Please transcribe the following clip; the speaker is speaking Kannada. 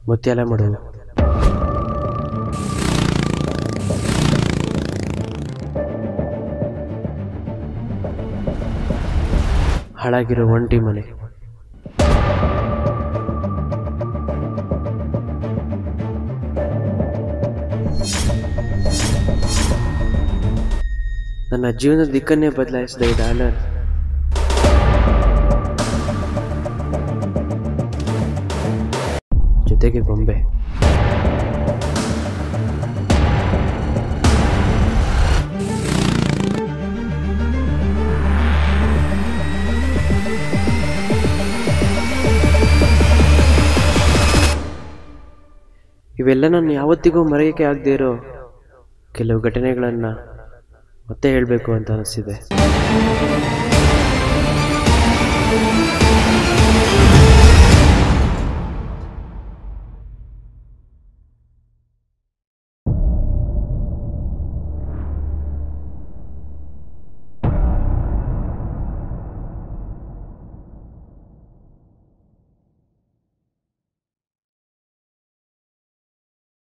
ಮುತ್ಯಾಲ ಮಾಡೋದು ಹಾಳಾಗಿರೋ ಒಂಟಿ ಮನೆ ನನ್ನ ಜೀವನದ ದಿಕ್ಕನ್ನೇ ಬದಲಾಯಿಸಿದ ಈ ಡಾಲರ್ ಜೊತೆಗೆ ಗೊಂಬೆ ಇವೆಲ್ಲ ನಾನು ಯಾವತ್ತಿಗೂ ಮರೆಯೋಕೆ ಆಗದೆ ಇರೋ ಕೆಲವು ಘಟನೆಗಳನ್ನು ಮತ್ತೆ ಹೇಳಬೇಕು ಅಂತ ಅನಿಸಿದೆ